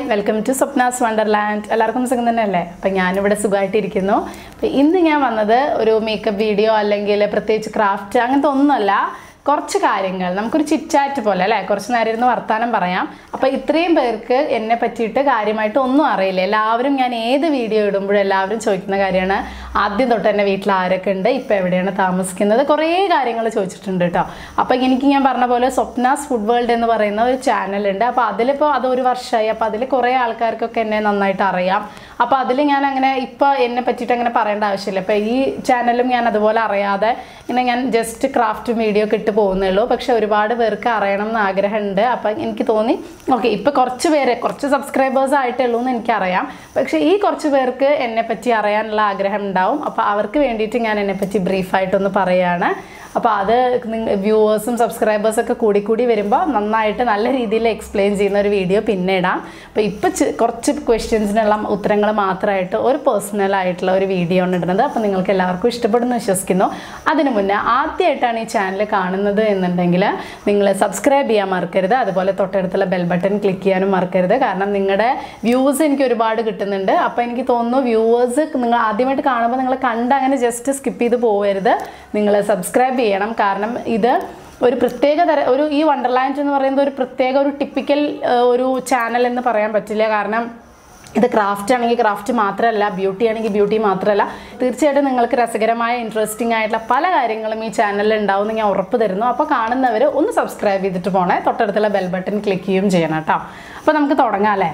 welcome to സ്വപ്നാസ് Wonderland എല്ലാവർക്കും സുഖം തന്നെയല്ലേ അപ്പം ഞാനിവിടെ സുഖമായിട്ടിരിക്കുന്നു അപ്പം ഇന്ന് ഞാൻ വന്നത് ഒരു മേക്കപ്പ് വീഡിയോ അല്ലെങ്കിൽ പ്രത്യേകിച്ച് ക്രാഫ്റ്റ് അങ്ങനത്തെ ഒന്നുമല്ല കുറച്ച് കാര്യങ്ങൾ നമുക്കൊരു ചിറ്റാറ്റ് പോലെ അല്ലേ കുറച്ച് നേരം ഇരുന്ന് വർത്താനം പറയാം അപ്പോൾ ഇത്രയും പേർക്ക് എന്നെ പറ്റിയിട്ട് കാര്യമായിട്ട് ഒന്നും അറിയില്ല എല്ലാവരും ഞാൻ ഏത് വീഡിയോ ഇടുമ്പോഴും എല്ലാവരും ചോദിക്കുന്ന കാര്യമാണ് ആദ്യം തൊട്ട് എൻ്റെ വീട്ടിൽ ആരൊക്കെ ഉണ്ട് ഇപ്പോൾ എവിടെയാണ് താമസിക്കുന്നത് കുറേ കാര്യങ്ങൾ ചോദിച്ചിട്ടുണ്ട് കേട്ടോ അപ്പോൾ എനിക്ക് ഞാൻ പറഞ്ഞ പോലെ സ്വപ്നാസ് ഫുഡ് വേൾഡ് എന്ന് പറയുന്ന ഒരു ചാനലുണ്ട് അപ്പോൾ അതിലിപ്പോൾ അത് ഒരു വർഷമായി അപ്പോൾ അതിൽ കുറേ ആൾക്കാർക്കൊക്കെ എന്നെ നന്നായിട്ട് അറിയാം അപ്പോൾ അതിൽ ഞാൻ അങ്ങനെ ഇപ്പോൾ എന്നെ പറ്റിയിട്ട് അങ്ങനെ പറയേണ്ട ആവശ്യമില്ല ഇപ്പോൾ ഈ ചാനലും ഞാൻ അതുപോലെ അറിയാതെ ഇങ്ങനെ ഞാൻ ജസ്റ്റ് ക്രാഫ്റ്റ് വീഡിയോ ഒക്കെ ഇട്ട് പോകുന്നേ ഉള്ളൂ പക്ഷെ ഒരുപാട് പേർക്ക് അറിയണം എന്ന് ആഗ്രഹമുണ്ട് അപ്പം എനിക്ക് തോന്നി ഓക്കെ ഇപ്പോൾ കുറച്ച് പേര് കുറച്ച് സബ്സ്ക്രൈബേഴ്സ് ആയിട്ടേ ഉള്ളൂ എന്ന് എനിക്കറിയാം പക്ഷേ ഈ കുറച്ച് പേർക്ക് എന്നെ പറ്റി അറിയാനുള്ള ആഗ്രഹം ഉണ്ടാവും അപ്പോൾ അവർക്ക് വേണ്ടിയിട്ട് ഞാൻ എന്നെ പറ്റി ബ്രീഫായിട്ടൊന്ന് പറയുകയാണ് അപ്പോൾ അത് വ്യൂവേഴ്സും സബ്സ്ക്രൈബേഴ്സും ഒക്കെ കൂടി കൂടി വരുമ്പോൾ നന്നായിട്ട് നല്ല രീതിയിൽ എക്സ്പ്ലെയിൻ ചെയ്യുന്ന ഒരു വീഡിയോ പിന്നെ ഇടാം അപ്പോൾ ഇപ്പോൾ കുറച്ച് ക്വസ്റ്റ്യൻസിനുള്ള ഉത്തരങ്ങൾ മാത്രമായിട്ട് ഒരു പേഴ്സണൽ ആയിട്ടുള്ള ഒരു വീഡിയോ ആണ് ഇടുന്നത് അപ്പോൾ നിങ്ങൾക്ക് എല്ലാവർക്കും ഇഷ്ടപ്പെടുന്നു വിശ്വസിക്കുന്നു അതിനു മുന്നേ ആദ്യമായിട്ടാണ് ഈ ചാനൽ കാണുന്നത് എന്നുണ്ടെങ്കിൽ നിങ്ങൾ സബ്സ്ക്രൈബ് ചെയ്യാൻ മറക്കരുത് അതുപോലെ തൊട്ടടുത്തുള്ള ബെൽ ബട്ടൺ ക്ലിക്ക് ചെയ്യാനും മറക്കരുത് കാരണം നിങ്ങളുടെ വ്യൂസ് എനിക്ക് ഒരുപാട് കിട്ടുന്നുണ്ട് അപ്പോൾ എനിക്ക് തോന്നുന്നു വ്യൂവേഴ്സ് നിങ്ങൾ ആദ്യമായിട്ട് കാണുമ്പോൾ നിങ്ങൾ കണ്ട് അങ്ങനെ ജസ്റ്റ് സ്കിപ്പ് ചെയ്ത് പോകരുത് നിങ്ങൾ സബ്സ്ക്രൈബ് ചെയ്യണം കാരണം ഇത് ഒരു പ്രത്യേക തര ഒരു ഈ വണ്ടർലാൻഡ് എന്ന് പറയുന്നത് ഒരു പ്രത്യേക ഒരു ടിപ്പിക്കൽ ഒരു ചാനൽ എന്ന് പറയാൻ പറ്റില്ല കാരണം ഇത് ക്രാഫ്റ്റ് ആണെങ്കിൽ ക്രാഫ്റ്റ് മാത്രമല്ല ബ്യൂട്ടി ആണെങ്കിൽ ബ്യൂട്ടി മാത്രമല്ല തീർച്ചയായിട്ടും നിങ്ങൾക്ക് രസകരമായ ഇൻട്രസ്റ്റിംഗ് ആയിട്ടുള്ള പല കാര്യങ്ങളും ഈ ചാനലിൽ ഉണ്ടാവും ഞാൻ ഉറപ്പ് തരുന്നു അപ്പോൾ കാണുന്നവർ ഒന്ന് സബ്സ്ക്രൈബ് ചെയ്തിട്ട് പോണേ തൊട്ടടുത്തുള്ള ബെൽ ബട്ടൺ ക്ലിക്ക് ചെയ്യുകയും ചെയ്യണം കേട്ടോ അപ്പോൾ നമുക്ക് തുടങ്ങാം അല്ലേ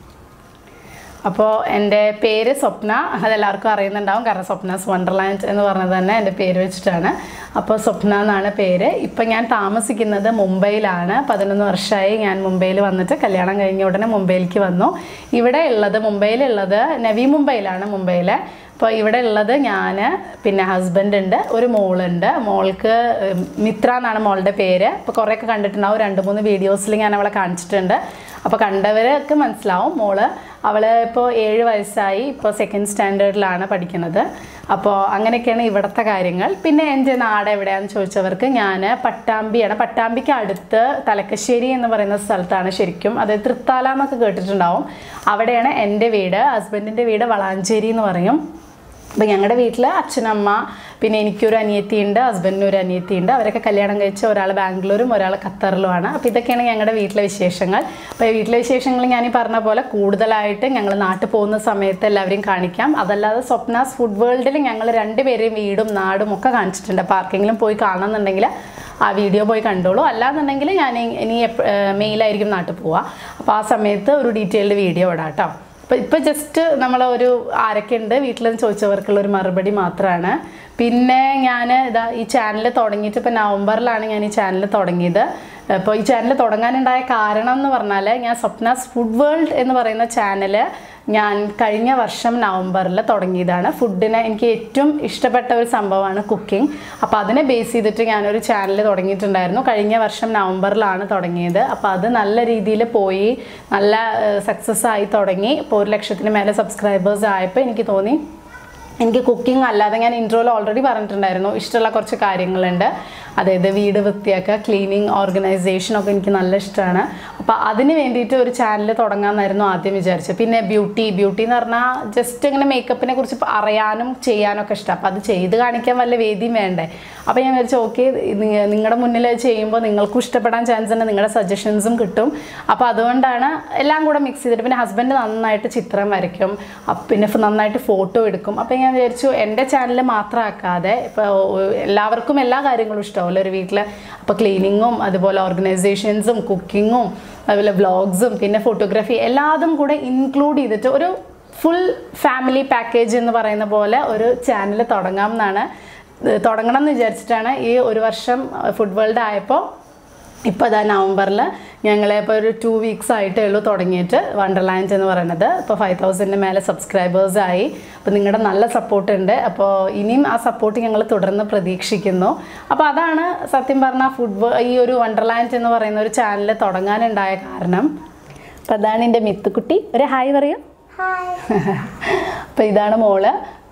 അപ്പോൾ എൻ്റെ പേര് സ്വപ്ന അതെല്ലാവർക്കും അറിയുന്നുണ്ടാവും കാരണം സ്വപ്നാസ് വണ്ടർലാൻഡ് എന്ന് പറഞ്ഞത് തന്നെ എൻ്റെ പേര് വെച്ചിട്ടാണ് അപ്പോൾ സ്വപ്ന എന്നാണ് പേര് ഇപ്പം ഞാൻ താമസിക്കുന്നത് മുംബൈയിലാണ് പതിനൊന്ന് വർഷമായി ഞാൻ മുംബൈയിൽ വന്നിട്ട് കല്യാണം കഴിഞ്ഞ ഉടനെ മുംബൈയിലേക്ക് വന്നു ഇവിടെ ഉള്ളത് മുംബൈയിലുള്ളത് നവി മുംബൈയിലാണ് മുംബൈയിലെ അപ്പോൾ ഇവിടെ ഉള്ളത് ഞാൻ പിന്നെ ഹസ്ബൻഡ് ഉണ്ട് ഒരു മോളുണ്ട് മോൾക്ക് മിത്ര എന്നാണ് മോളുടെ പേര് അപ്പോൾ കുറേയൊക്കെ കണ്ടിട്ടുണ്ടാവും രണ്ട് മൂന്ന് വീഡിയോസിൽ ഞാൻ അവളെ കാണിച്ചിട്ടുണ്ട് അപ്പോൾ കണ്ടവരൊക്കെ മനസ്സിലാവും മോള് അവൾ ഇപ്പോൾ ഏഴ് വയസ്സായി ഇപ്പോൾ സെക്കൻഡ് സ്റ്റാൻഡേർഡിലാണ് പഠിക്കുന്നത് അപ്പോൾ അങ്ങനെയൊക്കെയാണ് ഇവിടുത്തെ കാര്യങ്ങൾ പിന്നെ എൻ്റെ നാട് എവിടെയാണെന്ന് ചോദിച്ചവർക്ക് ഞാൻ പട്ടാമ്പിയാണ് പട്ടാമ്പിക്ക് അടുത്ത് തലക്കശ്ശേരി എന്ന് പറയുന്ന സ്ഥലത്താണ് ശരിക്കും അത് തൃത്താല എന്നൊക്കെ കേട്ടിട്ടുണ്ടാവും അവിടെയാണ് എൻ്റെ വീട് ഹസ്ബൻഡിൻ്റെ വീട് വളാഞ്ചേരി എന്ന് പറയും അപ്പോൾ ഞങ്ങളുടെ വീട്ടിൽ അച്ഛനമ്മ പിന്നെ എനിക്കൊരു അനിയത്തിയുണ്ട് ഹസ്ബൻഡിന് ഒരു അനിയത്തിയുണ്ട് അവരൊക്കെ കല്യാണം കഴിച്ച ഒരാൾ ബാംഗ്ലൂരും ഒരാൾ ഖത്തറിലുമാണ് അപ്പോൾ ഇതൊക്കെയാണ് ഞങ്ങളുടെ വീട്ടിലെ വിശേഷങ്ങൾ അപ്പോൾ വീട്ടിലെ വിശേഷങ്ങൾ ഞാൻ ഈ പറഞ്ഞ പോലെ കൂടുതലായിട്ട് ഞങ്ങൾ നാട്ടിൽ പോകുന്ന സമയത്ത് എല്ലാവരെയും കാണിക്കാം അതല്ലാതെ സ്വപ്നാസ് ഫുഡ് വേൾഡിൽ ഞങ്ങൾ രണ്ടുപേരെയും വീടും നാടും ഒക്കെ കാണിച്ചിട്ടുണ്ട് അപ്പോൾ ആർക്കെങ്കിലും പോയി കാണണമെന്നുണ്ടെങ്കിൽ ആ വീഡിയോ പോയി കണ്ടോളൂ അല്ലാന്നുണ്ടെങ്കിൽ ഞാൻ ഇനി മെയിലായിരിക്കും നാട്ടിൽ പോവുക അപ്പോൾ ആ സമയത്ത് ഒരു ഡീറ്റെയിൽഡ് വീഡിയോ ഇടാം കേട്ടോ അപ്പോൾ ഇപ്പോൾ ജസ്റ്റ് നമ്മൾ ഒരു ആരൊക്കെ ഉണ്ട് വീട്ടിലെന്ന് ചോദിച്ചവർക്കുള്ള ഒരു മറുപടി മാത്രമാണ് പിന്നെ ഞാൻ ഇതാ ഈ ചാനൽ തുടങ്ങിയിട്ട് ഇപ്പോൾ നവംബറിലാണ് ഞാൻ ഈ ചാനൽ തുടങ്ങിയത് അപ്പോൾ ഈ ചാനൽ തുടങ്ങാനുണ്ടായ കാരണം എന്ന് പറഞ്ഞാൽ ഞാൻ സ്വപ്നാസ് ഫുഡ് വേൾഡ് എന്ന് പറയുന്ന ചാനൽ ഞാൻ കഴിഞ്ഞ വർഷം നവംബറിൽ തുടങ്ങിയതാണ് ഫുഡിനെ എനിക്ക് ഏറ്റവും ഇഷ്ടപ്പെട്ട ഒരു സംഭവമാണ് കുക്കിംഗ് അപ്പോൾ അതിനെ ബേസ് ചെയ്തിട്ട് ഞാനൊരു ചാനൽ തുടങ്ങിയിട്ടുണ്ടായിരുന്നു കഴിഞ്ഞ വർഷം നവംബറിലാണ് തുടങ്ങിയത് അപ്പോൾ അത് നല്ല രീതിയിൽ പോയി നല്ല സക്സസ് ആയി തുടങ്ങി ഇപ്പോൾ ഒരു ലക്ഷത്തിന് മേലെ സബ്സ്ക്രൈബേഴ്സ് ആയപ്പോൾ എനിക്ക് തോന്നി എനിക്ക് കുക്കിംഗ് അല്ലാതെ ഞാൻ ഇൻട്രോയിൽ ഓൾറെഡി പറഞ്ഞിട്ടുണ്ടായിരുന്നു ഇഷ്ടമുള്ള കുറച്ച് കാര്യങ്ങളുണ്ട് അതായത് വീട് വൃത്തിയാക്കുക ക്ലീനിങ് ഓർഗനൈസേഷൻ ഒക്കെ എനിക്ക് നല്ല ഇഷ്ടമാണ് അപ്പോൾ അതിന് വേണ്ടിയിട്ട് ഒരു ചാനൽ തുടങ്ങാമെന്നായിരുന്നു ആദ്യം വിചാരിച്ചത് പിന്നെ ബ്യൂട്ടി ബ്യൂട്ടി എന്ന് പറഞ്ഞാൽ ജസ്റ്റ് ഇങ്ങനെ മേക്കപ്പിനെ കുറിച്ച് അറിയാനും ചെയ്യാനൊക്കെ ഇഷ്ടം അപ്പോൾ അത് ചെയ്ത് കാണിക്കാൻ വല്ല വേദിയും വേണ്ടേ അപ്പോൾ ഞാൻ വിചാരിച്ചു ഓക്കെ നിങ്ങളുടെ മുന്നിൽ ചെയ്യുമ്പോൾ നിങ്ങൾക്കും ഇഷ്ടപ്പെടാൻ ചാൻസ് ഉണ്ട് നിങ്ങളുടെ സജഷൻസും കിട്ടും അപ്പോൾ അതുകൊണ്ടാണ് എല്ലാം കൂടെ മിക്സ് ചെയ്തിട്ട് പിന്നെ ഹസ്ബൻഡ് നന്നായിട്ട് ചിത്രം വരയ്ക്കും പിന്നെ നന്നായിട്ട് ഫോട്ടോ എടുക്കും അപ്പോൾ ഞാൻ വിചാരിച്ചു എൻ്റെ ചാനൽ മാത്രമാക്കാതെ ഇപ്പോൾ എല്ലാവർക്കും എല്ലാ കാര്യങ്ങളും ഇഷ്ടമല്ലോ ഒരു വീട്ടിൽ അപ്പോൾ ക്ലീനിങ്ങും അതുപോലെ ഓർഗനൈസേഷൻസും കുക്കിങ്ങും അതുപോലെ വ്ളോഗ്സും പിന്നെ ഫോട്ടോഗ്രാഫി എല്ലാതും കൂടെ ഇൻക്ലൂഡ് ചെയ്തിട്ട് ഒരു ഫുൾ ഫാമിലി പാക്കേജ് എന്ന് പറയുന്ന പോലെ ഒരു ചാനൽ തുടങ്ങാം എന്നാണ് തുടങ്ങണം എന്ന് വിചാരിച്ചിട്ടാണ് ഈ ഒരു വർഷം ഫുഡ് വേൾഡ് ആയപ്പോൾ ഇപ്പോൾ അതാ നവംബറിൽ ഞങ്ങൾ ഇപ്പോൾ ഒരു ടു വീക്സ് ആയിട്ടേ ഉള്ളൂ തുടങ്ങിയിട്ട് വണ്ടർലാൻഡ് എന്ന് പറയുന്നത് ഇപ്പോൾ ഫൈവ് തൗസൻഡിന് മേലെ സബ്സ്ക്രൈബേഴ്സ് ആയി അപ്പോൾ നിങ്ങളുടെ നല്ല സപ്പോർട്ട് ഉണ്ട് അപ്പോൾ ഇനിയും ആ സപ്പോർട്ട് ഞങ്ങൾ തുടർന്ന് പ്രതീക്ഷിക്കുന്നു അപ്പോൾ അതാണ് സത്യം പറഞ്ഞാൽ ഫുഡ് ഈ ഒരു വണ്ടർലാൻഡ് എന്ന് പറയുന്ന ഒരു ചാനൽ തുടങ്ങാനുണ്ടായ കാരണം അപ്പോൾ അതാണ് എൻ്റെ മിത്തുക്കുട്ടി ഒരു ഹായ് പറയൂ അപ്പോൾ ഇതാണ് മോള്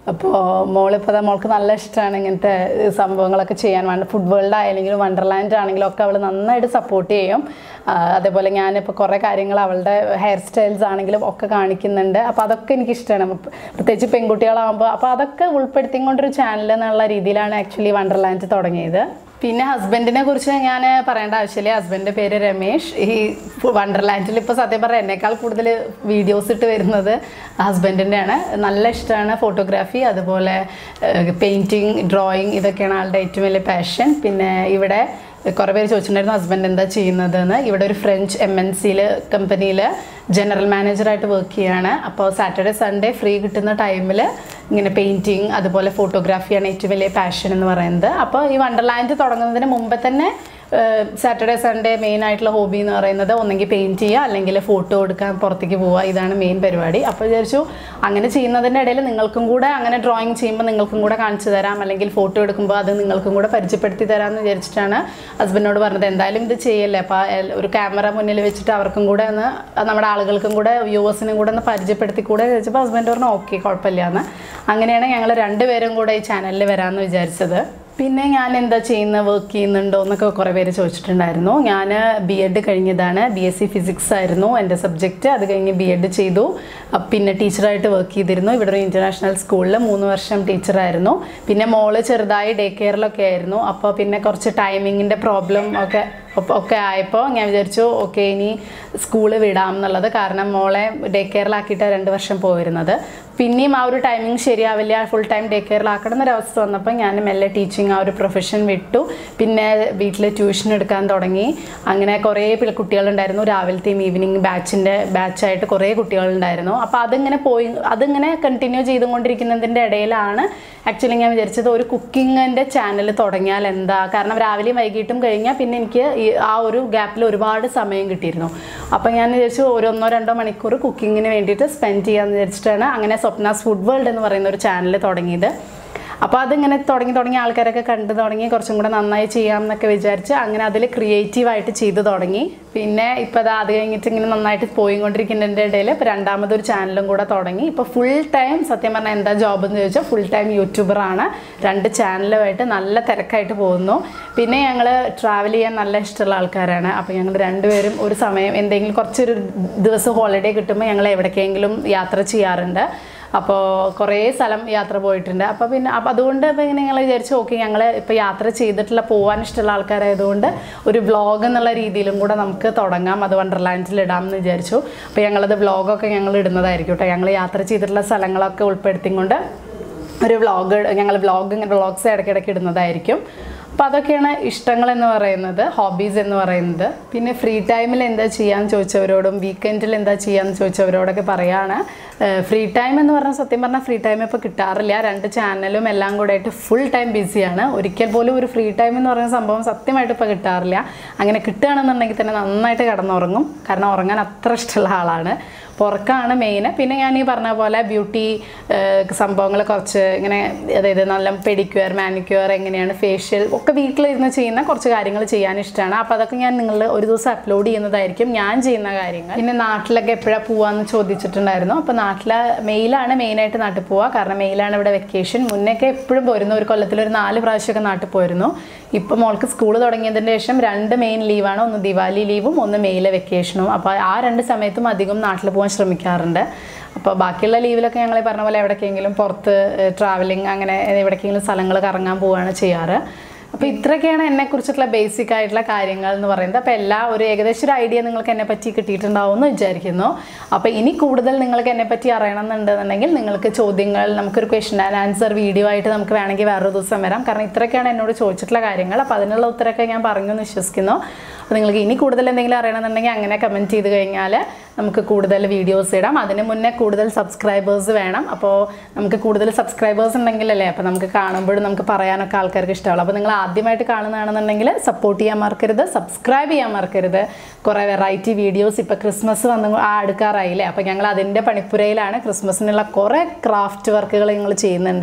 അപ്പോൾ മോളിപ്പോൾ മോൾക്ക് നല്ല ഇഷ്ടമാണ് ഇങ്ങനത്തെ സംഭവങ്ങളൊക്കെ ചെയ്യാൻ വേണ്ട ഫുഡ് വേൾഡ് ആയെങ്കിലും വണ്ടർലാൻഡ് ആണെങ്കിലും ഒക്കെ അവൾ നന്നായിട്ട് സപ്പോർട്ട് ചെയ്യും ആ, അതേപോലെ ഞാനിപ്പോൾ കുറേ കാര്യങ്ങൾ അവളുടെ ഹെയർ സ്റ്റൈൽസ് ആണെങ്കിലും ഒക്കെ കാണിക്കുന്നുണ്ട് അപ്പോൾ അതൊക്കെ എനിക്ക് ഇഷ്ടമാണ് പ്രത്യേകിച്ച് പെൺകുട്ടികളാകുമ്പോൾ അപ്പോൾ അതൊക്കെ ഉൾപ്പെടുത്തിക്കൊണ്ടൊരു ചാനൽ എന്നുള്ള രീതിയിലാണ് ആക്ച്വലി വണ്ടർലാൻഡ് തുടങ്ങിയത് പിന്നെ ഹസ്ബൻഡിനെ കുറിച്ച് ഞാൻ പറയേണ്ട ആവശ്യമില്ല ഹസ്ബൻഡിൻ്റെ പേര് രമേഷ് ഈ വണ്ടർലാൻഡിൽ ഇപ്പോൾ സത്യം പറഞ്ഞാൽ എന്നേക്കാൾ കൂടുതൽ വീഡിയോസ് ഇട്ട് വരുന്നത് ഹസ്ബൻഡിൻ്റെയാണ് നല്ല ഇഷ്ടമാണ് ഫോട്ടോഗ്രാഫി അതുപോലെ പെയിൻറ്റിങ് ഡ്രോയിങ് ഇതൊക്കെയാണ് ആളുടെ ഏറ്റവും വലിയ പാഷൻ പിന്നെ ഇവിടെ കുറേ പേര് ചോദിച്ചിട്ടുണ്ടായിരുന്നു ഹസ്ബൻഡ് എന്താ ചെയ്യുന്നതെന്ന് ഇവിടെ ഒരു ഫ്രഞ്ച് എം എൻ സിയിൽ കമ്പനിയിൽ ജനറൽ മാനേജറായിട്ട് വർക്ക് ചെയ്യാണ് അപ്പോൾ സാറ്റർഡേ സൺഡേ ഫ്രീ കിട്ടുന്ന ടൈമിൽ ഇങ്ങനെ പെയിൻറ്റിങ് അതുപോലെ ഫോട്ടോഗ്രാഫിയാണ് ഏറ്റവും വലിയ പാഷൻ എന്ന് പറയുന്നത് അപ്പോൾ ഈ വണ്ടർലാൻഡ് തുടങ്ങുന്നതിന് മുമ്പ് തന്നെ സാറ്റർഡേ സൺഡേ മെയിൻ ആയിട്ടുള്ള ഹോബി എന്ന് പറയുന്നത് ഒന്നെങ്കിൽ പെയിൻറ്റ് ചെയ്യുക അല്ലെങ്കിൽ ഫോട്ടോ എടുക്കാൻ പുറത്തേക്ക് പോവുക ഇതാണ് മെയിൻ പരിപാടി അപ്പോൾ വിചാരിച്ചു അങ്ങനെ ചെയ്യുന്നതിൻ്റെ ഇടയിൽ നിങ്ങൾക്കും കൂടെ അങ്ങനെ ഡ്രോയിങ് ചെയ്യുമ്പോൾ നിങ്ങൾക്കും കൂടെ കാണിച്ചു തരാം അല്ലെങ്കിൽ ഫോട്ടോ എടുക്കുമ്പോൾ അത് നിങ്ങൾക്കും കൂടെ പരിചയപ്പെടുത്തി തരാമെന്ന് വിചാരിച്ചിട്ടാണ് ഹസ്ബൻഡിനോട് പറഞ്ഞത് എന്തായാലും ഇത് ചെയ്യല്ലേ അപ്പോൾ ഒരു ക്യാമറ മുന്നിൽ വെച്ചിട്ട് അവർക്കും കൂടെ ഒന്ന് നമ്മുടെ ആളുകൾക്കും കൂടെ വ്യൂവേഴ്സിനും കൂടെ ഒന്ന് പരിചയപ്പെടുത്തി കൂടെ ചോദിച്ചപ്പോൾ ഹസ്ബൻഡ് പറഞ്ഞു ഓക്കെ കുഴപ്പമില്ല എന്ന് അങ്ങനെയാണ് ഞങ്ങൾ രണ്ടുപേരും കൂടെ ഈ ചാനലിൽ വരാമെന്ന് വിചാരിച്ചത് പിന്നെ ഞാൻ എന്താ ചെയ്യുന്നത് വർക്ക് ചെയ്യുന്നുണ്ടോ എന്നൊക്കെ കുറേ പേര് ചോദിച്ചിട്ടുണ്ടായിരുന്നു ഞാൻ ബി എഡ് കഴിഞ്ഞതാണ് ബി എസ് സി ഫിസിക്സ് ആയിരുന്നു എൻ്റെ സബ്ജക്റ്റ് അത് കഴിഞ്ഞ് ബി എഡ് ചെയ്തു അഹ് പിന്നെ ടീച്ചറായിട്ട് വർക്ക് ചെയ്തിരുന്നു ഇവിടെ ഒരു ഇൻ്റർനാഷണൽ സ്കൂളിൽ മൂന്ന് വർഷം ടീച്ചറായിരുന്നു പിന്നെ മോള് ചെറുതായി ഡേ കെയറിലൊക്കെ ആയിരുന്നു അപ്പോൾ പിന്നെ കുറച്ച് ടൈമിങ്ങിൻ്റെ പ്രോബ്ലം ഒക്കെ ഒപ്പ- ഒക്കെ ആയപ്പോൾ ഞാൻ വിചാരിച്ചു ഓക്കെ ഇനി സ്കൂള് വിടാം എന്നുള്ളത് കാരണം മോളെ ഡേ കെയറിലാക്കിയിട്ടാണ് രണ്ട് വർഷം പോയിരുന്നത് പിന്നെയും ആ ഒരു ടൈമിങ് ശരിയാവില്ല ഫുൾ ടൈം ഡേ കെയറിലാക്കണം എന്നൊരവസ്ഥ വന്നപ്പോൾ ഞാൻ മെല്ലെ ടീച്ചിങ് ആ ഒരു പ്രൊഫഷൻ വിട്ടു പിന്നെ വീട്ടിൽ ട്യൂഷൻ എടുക്കാൻ തുടങ്ങി അങ്ങനെ കുറേ പിള്ള- കുട്ടികളുണ്ടായിരുന്നു രാവിലത്തെയും ഈവനിങ് ബാച്ചിൻ്റെ ബാച്ചായിട്ട് കുറേ കുട്ടികളുണ്ടായിരുന്നു അപ്പോൾ അതിങ്ങനെ പോയി അതിങ്ങനെ കണ്ടിന്യൂ ചെയ്തുകൊണ്ടിരിക്കുന്നതിൻ്റെ ഇടയിലാണ് ആക്ച്വലി ഞാൻ വിചാരിച്ചത് ഒരു കുക്കിങ്ങിൻ്റെ ചാനൽ തുടങ്ങിയാൽ എന്താ കാരണം രാവിലെയും വൈകിട്ടും കഴിഞ്ഞാൽ പിന്നെ എനിക്ക് ഈ ആ ഒരു ഗ്യാപ്പിൽ ഒരുപാട് സമയം കിട്ടിയിരുന്നു അപ്പോൾ ഞാൻ വിചാരിച്ചു ഒരു ഒന്നോ രണ്ടോ മണിക്കൂർ കുക്കിങ്ങിന് വേണ്ടിയിട്ട് സ്പെൻഡ് ചെയ്യാമെന്ന് വിചാരിച്ചിട്ടാണ് അങ്ങനെ സ്വപ്നാസ് ഫുഡ് വേൾഡ് എന്ന് പറയുന്ന ഒരു ചാനൽ തുടങ്ങിയത് അപ്പോൾ അതിങ്ങനെ തുടങ്ങി തുടങ്ങി ആൾക്കാരൊക്കെ കണ്ടു തുടങ്ങി കുറച്ചും കൂടെ നന്നായി ചെയ്യാം എന്നൊക്കെ വിചാരിച്ച് അങ്ങനെ അതിൽ ക്രിയേറ്റീവായിട്ട് ചെയ്തു തുടങ്ങി പിന്നെ ഇപ്പോൾ അത് അത് കഴിഞ്ഞിട്ട് ഇങ്ങനെ നന്നായിട്ട് പോയിക്കൊണ്ടിരിക്കുന്നതിൻ്റെ ഇടയിൽ ഇപ്പോൾ രണ്ടാമതൊരു ചാനലും കൂടെ തുടങ്ങി ഇപ്പോൾ ഫുൾ ടൈം സത്യം പറഞ്ഞാൽ എന്താ ജോബ് എന്ന് ചോദിച്ചാൽ ഫുൾ ടൈം യൂട്യൂബറാണ് രണ്ട് ചാനലുമായിട്ട് നല്ല തിരക്കായിട്ട് പോകുന്നു പിന്നെ ഞങ്ങൾ ട്രാവൽ ചെയ്യാൻ നല്ല ഇഷ്ടമുള്ള ആൾക്കാരാണ് അപ്പോൾ ഞങ്ങൾ രണ്ടുപേരും ഒരു സമയം എന്തെങ്കിലും കുറച്ചൊരു ദിവസം ഹോളിഡേ കിട്ടുമ്പോൾ ഞങ്ങൾ എവിടേക്കെങ്കിലും യാത്ര ചെയ്യാറുണ്ട് അപ്പോൾ കുറേ സ്ഥലം യാത്ര പോയിട്ടുണ്ട് അപ്പോൾ പിന്നെ അപ്പോൾ അതുകൊണ്ട് ഇപ്പോൾ ഇങ്ങനെ ഞങ്ങൾ വിചാരിച്ചു ഓക്കെ ഞങ്ങൾ ഇപ്പോൾ യാത്ര ചെയ്തിട്ടുള്ള പോകാൻ ഇഷ്ടമുള്ള ആൾക്കാരായതുകൊണ്ട് ഒരു വ്ളോഗ് എന്നുള്ള രീതിയിലും കൂടെ നമുക്ക് തുടങ്ങാം അത് വണ്ടർലാൻഡിൽ ഇടാം എന്ന് വിചാരിച്ചു അപ്പോൾ ഞങ്ങളത് വ്ളോഗൊക്കെ ഞങ്ങൾ ഇടുന്നതായിരിക്കും കേട്ടോ ഞങ്ങൾ യാത്ര ചെയ്തിട്ടുള്ള സ്ഥലങ്ങളൊക്കെ ഉൾപ്പെടുത്തിക്കൊണ്ട് ഒരു വ്ളോഗ് ഞങ്ങൾ വ്ളോഗ് ഇങ്ങനെ വ്ളോഗ്സ് ഇടയ്ക്കിടയ്ക്ക് ഇടുന്നതായിരിക്കും അപ്പോൾ അതൊക്കെയാണ് ഇഷ്ടങ്ങൾ എന്ന് പറയുന്നത് ഹോബീസ് എന്ന് പറയുന്നത് പിന്നെ ഫ്രീ ടൈമിൽ എന്താ ചെയ്യാന്ന് ചോദിച്ചവരോടും വീക്കെൻഡിൽ എന്താ ചെയ്യാന്ന് ചോദിച്ചവരോടൊക്കെ പറയാണ് ഫ്രീ ടൈം എന്ന് പറഞ്ഞാൽ സത്യം പറഞ്ഞാൽ ഫ്രീ ടൈം ഇപ്പോൾ കിട്ടാറില്ല രണ്ട് ചാനലും എല്ലാം കൂടെ ആയിട്ട് ഫുൾ ടൈം ബിസിയാണ് ഒരിക്കൽ പോലും ഒരു ഫ്രീ ടൈം എന്ന് പറയുന്ന സംഭവം സത്യമായിട്ട് ഇപ്പോൾ കിട്ടാറില്ല അങ്ങനെ കിട്ടുകയാണെന്നുണ്ടെങ്കിൽ തന്നെ നന്നായിട്ട് കിടന്നുറങ്ങും കാരണം ഉറങ്ങാൻ അത്ര ഇഷ്ടമുള്ള ആളാണ് അപ്പോൾ ഉറക്കമാണ് മെയിൻ പിന്നെ ഞാൻ ഈ പറഞ്ഞ പോലെ ബ്യൂട്ടി സംഭവങ്ങൾ കുറച്ച് ഇങ്ങനെ അതായത് നല്ല പെഡിക്യൂർ മാനിക്യൂർ എങ്ങനെയാണ് ഫേഷ്യൽ ഒക്കെ വീട്ടിലിരുന്ന് ചെയ്യുന്ന കുറച്ച് കാര്യങ്ങൾ ചെയ്യാൻ ഇഷ്ടമാണ് അപ്പോൾ അതൊക്കെ ഞാൻ നിങ്ങൾ ഒരു ദിവസം അപ്ലോഡ് ചെയ്യുന്നതായിരിക്കും ഞാൻ ചെയ്യുന്ന കാര്യങ്ങൾ പിന്നെ നാട്ടിലൊക്കെ എപ്പോഴാണ് പോവാന്ന് ചോദിച്ചിട്ടുണ്ടായിരുന്നു അപ്പോൾ നാട്ടിലെ മെയിലാണ് മെയിനായിട്ട് നാട്ടിൽ പോവുക കാരണം മെയിലാണ് ഇവിടെ വെക്കേഷൻ മുന്നേക്കെ എപ്പോഴും പോയിരുന്നു ഒരു കൊല്ലത്തിൽ ഒരു നാല് പ്രാവശ്യമൊക്കെ നാട്ടിൽ പോയിരുന്നു ഇപ്പോൾ മോൾക്ക് സ്കൂൾ തുടങ്ങിയതിന് ശേഷം രണ്ട് മെയിൻ ലീവാണ് ഒന്ന് ദിവാലി ലീവും ഒന്ന് മെയിലെ വെക്കേഷനും അപ്പോൾ ആ രണ്ട് സമയത്തും അധികം നാട്ടിൽ പോകാൻ ശ്രമിക്കാറുണ്ട് അപ്പോൾ ബാക്കിയുള്ള ലീവിലൊക്കെ ഞങ്ങൾ ഈ പറഞ്ഞ പോലെ എവിടേക്കെങ്കിലും പുറത്ത് ട്രാവലിംഗ് അങ്ങനെ എവിടേക്കെങ്കിലും സ്ഥലങ്ങൾ കറങ്ങാൻ പോവുകയാണ് ചെയ്യാറ് അപ്പോൾ ഇത്രയൊക്കെയാണ് എന്നെക്കുറിച്ചിട്ടുള്ള ബേസിക് ആയിട്ടുള്ള കാര്യങ്ങൾ എന്ന് പറയുന്നത് അപ്പോൾ എല്ലാ ഒരു ഏകദേശം ഒരു ഐഡിയ നിങ്ങൾക്ക് എന്നെ പറ്റി കിട്ടിയിട്ടുണ്ടാവും എന്ന് വിചാരിക്കുന്നു അപ്പോൾ ഇനി കൂടുതൽ നിങ്ങൾക്ക് എന്നെ പറ്റി അറിയണമെന്നുണ്ടെന്നുണ്ടെങ്കിൽ നിങ്ങൾക്ക് ചോദ്യങ്ങൾ നമുക്കൊരു ക്വസ്റ്റൻ ആൻഡ് ആൻസർ വീഡിയോ ആയിട്ട് നമുക്ക് വേണമെങ്കിൽ വേറൊരു ദിവസം വരാം കാരണം ഇത്രയൊക്കെയാണ് എന്നോട് ചോദിച്ചിട്ടുള്ള കാര്യങ്ങൾ അപ്പോൾ അതിനുള്ള ഉത്തരമൊക്കെ ഞാൻ പറഞ്ഞു എന്ന് വിശ്വസിക്കുന്നു അപ്പോൾ നിങ്ങൾക്ക് ഇനി കൂടുതൽ എന്തെങ്കിലും അറിയണമെന്നുണ്ടെങ്കിൽ അങ്ങനെ കമൻറ്റ് ചെയ്ത് കഴിഞ്ഞാൽ നമുക്ക് കൂടുതൽ വീഡിയോസ് ഇടാം അതിന് മുന്നേ കൂടുതൽ സബ്സ്ക്രൈബേഴ്സ് വേണം അപ്പോൾ നമുക്ക് കൂടുതൽ സബ്സ്ക്രൈബേഴ്സ് ഉണ്ടെങ്കിലല്ലേ അപ്പോൾ നമുക്ക് കാണുമ്പോഴും നമുക്ക് പറയാനൊക്കെ ആൾക്കാർക്ക് ഇഷ്ടമുള്ളൂ അപ്പോൾ നിങ്ങൾ ആദ്യമായിട്ട് കാണുന്നതാണെന്നുണ്ടെങ്കിൽ സപ്പോർട്ട് ചെയ്യാൻ മറക്കരുത് സബ്സ്ക്രൈബ് ചെയ്യാൻ മറക്കരുത് കുറേ വെറൈറ്റി വീഡിയോസ് ഇപ്പോൾ ക്രിസ്മസ് വന്ന് ആ അടുക്കാറായില്ലേ അപ്പോൾ ഞങ്ങൾ അതിൻ്റെ പണിപ്പുരയിലാണ് ക്രിസ്മസിനുള്ള കുറേ ക്രാഫ്റ്റ് വർക്കുകൾ ഞങ്ങൾ ചെയ്യുന്നുണ്ട്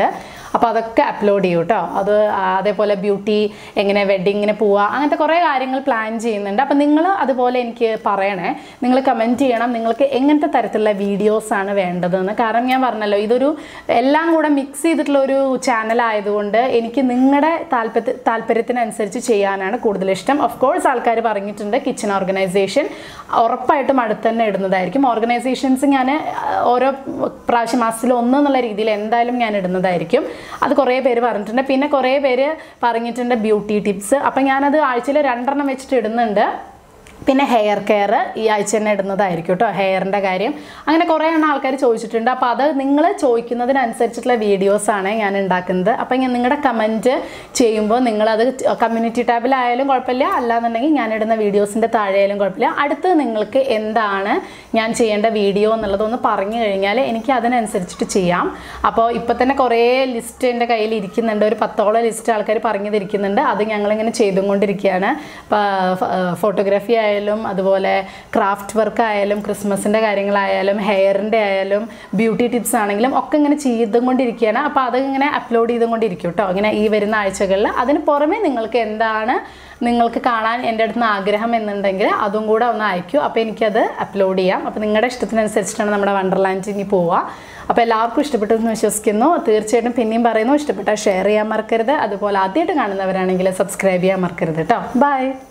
അപ്പോൾ അതൊക്കെ അപ്ലോഡ് ചെയ്യും കേട്ടോ അത് അതേപോലെ ബ്യൂട്ടി എങ്ങനെ വെഡിങ്ങിന് പോവുക അങ്ങനത്തെ കുറേ കാര്യങ്ങൾ പ്ലാൻ ചെയ്യുന്നുണ്ട് അപ്പോൾ നിങ്ങൾ അതുപോലെ എനിക്ക് പറയണേ നിങ്ങൾ കമൻറ്റ് ചെയ്യണം നിങ്ങൾക്ക് എങ്ങനത്തെ തരത്തിലുള്ള വീഡിയോസാണ് വേണ്ടതെന്ന് കാരണം ഞാൻ പറഞ്ഞല്ലോ ഇതൊരു എല്ലാം കൂടെ മിക്സ് ചെയ്തിട്ടുള്ള ഒരു ചാനൽ ആയതുകൊണ്ട് എനിക്ക് നിങ്ങളുടെ താല്പര്യ താല്പര്യത്തിനനുസരിച്ച് ചെയ്യാനാണ് കൂടുതൽ ഇഷ്ടം ഓഫ് കോഴ്സ് ആൾക്കാർ പറഞ്ഞിട്ടുണ്ട് കിച്ചൺ ഓർഗനൈസേഷൻ ഉറപ്പായിട്ടും അടുത്ത് തന്നെ ഇടുന്നതായിരിക്കും ഓർഗനൈസേഷൻസ് ഞാൻ ഓരോ പ്രാവശ്യം മാസത്തിൽ ഒന്ന് എന്നുള്ള രീതിയിൽ എന്തായാലും ഞാൻ ഇടുന്നതായിരിക്കും അത് കുറേ പേര് പറഞ്ഞിട്ടുണ്ട് പിന്നെ കുറേ പേര് പറഞ്ഞിട്ടുണ്ട് ബ്യൂട്ടി ടിപ്സ് അപ്പം ഞാനത് ആഴ്ചയിൽ രണ്ടെണ്ണം വെച്ചിട്ട് ഇടുന്നുണ്ട് പിന്നെ ഹെയർ കെയർ ഈ ആഴ്ച തന്നെ ഇടുന്നതായിരിക്കും കേട്ടോ ഹെയറിൻ്റെ കാര്യം അങ്ങനെ കുറേ എണ്ണം ആൾക്കാർ ചോദിച്ചിട്ടുണ്ട് അപ്പോൾ അത് നിങ്ങൾ ചോദിക്കുന്നതിനനുസരിച്ചിട്ടുള്ള വീഡിയോസാണ് ഞാൻ ഉണ്ടാക്കുന്നത് അപ്പം ഞാൻ നിങ്ങളുടെ കമൻറ്റ് ചെയ്യുമ്പോൾ നിങ്ങളത് കമ്മ്യൂണിറ്റി ടാബിലായാലും കുഴപ്പമില്ല അല്ലാന്നുണ്ടെങ്കിൽ ഞാൻ ഇടുന്ന വീഡിയോസിൻ്റെ താഴെയായാലും കുഴപ്പമില്ല അടുത്ത് നിങ്ങൾക്ക് എന്താണ് ഞാൻ ചെയ്യേണ്ട വീഡിയോ എന്നുള്ളതൊന്ന് പറഞ്ഞു കഴിഞ്ഞാൽ എനിക്ക് അതിനനുസരിച്ചിട്ട് ചെയ്യാം അപ്പോൾ ഇപ്പോൾ തന്നെ കുറേ ലിസ്റ്റ് എൻ്റെ കയ്യിൽ ഇരിക്കുന്നുണ്ട് ഒരു പത്തോളം ലിസ്റ്റ് ആൾക്കാർ പറഞ്ഞു തരിക്കുന്നുണ്ട് അത് ഞങ്ങളിങ്ങനെ ചെയ്തുകൊണ്ടിരിക്കുകയാണ് ഫോട്ടോഗ്രാഫി ആയാലും അതുപോലെ ക്രാഫ്റ്റ് വർക്ക് ആയാലും ക്രിസ്മസിൻ്റെ കാര്യങ്ങളായാലും ഹെയറിൻ്റെ ആയാലും ബ്യൂട്ടി ടിപ്സ് ആണെങ്കിലും ഒക്കെ ഇങ്ങനെ ചെയ്തുകൊണ്ടിരിക്കുകയാണ് അപ്പോൾ അത് ഇങ്ങനെ അപ്ലോഡ് ചെയ്തുകൊണ്ടിരിക്കും കേട്ടോ ഇങ്ങനെ ഈ വരുന്ന ആഴ്ചകളിൽ അതിന് പുറമെ നിങ്ങൾക്ക് എന്താണ് നിങ്ങൾക്ക് കാണാൻ എൻ്റെ അടുത്ത് നിന്ന് ആഗ്രഹം എന്നുണ്ടെങ്കിൽ അതും കൂടെ ഒന്ന് അയക്കൂ അപ്പോൾ എനിക്കത് അപ്ലോഡ് ചെയ്യാം അപ്പോൾ നിങ്ങളുടെ ഇഷ്ടത്തിനനുസരിച്ചിട്ടാണ് നമ്മുടെ വണ്ടർലാൻഡ് ഇനി പോവുക അപ്പോൾ എല്ലാവർക്കും ഇഷ്ടപ്പെട്ടു എന്ന് വിശ്വസിക്കുന്നു തീർച്ചയായിട്ടും പിന്നെയും പറയുന്നു ഇഷ്ടപ്പെട്ടാൽ ഷെയർ ചെയ്യാൻ മറക്കരുത് അതുപോലെ ആദ്യമായിട്ട് കാണുന്നവരാണെങ്കിൽ സബ്സ്ക്രൈബ് ചെയ്യാൻ മറക്കരുത് കേട്ടോ ബൈ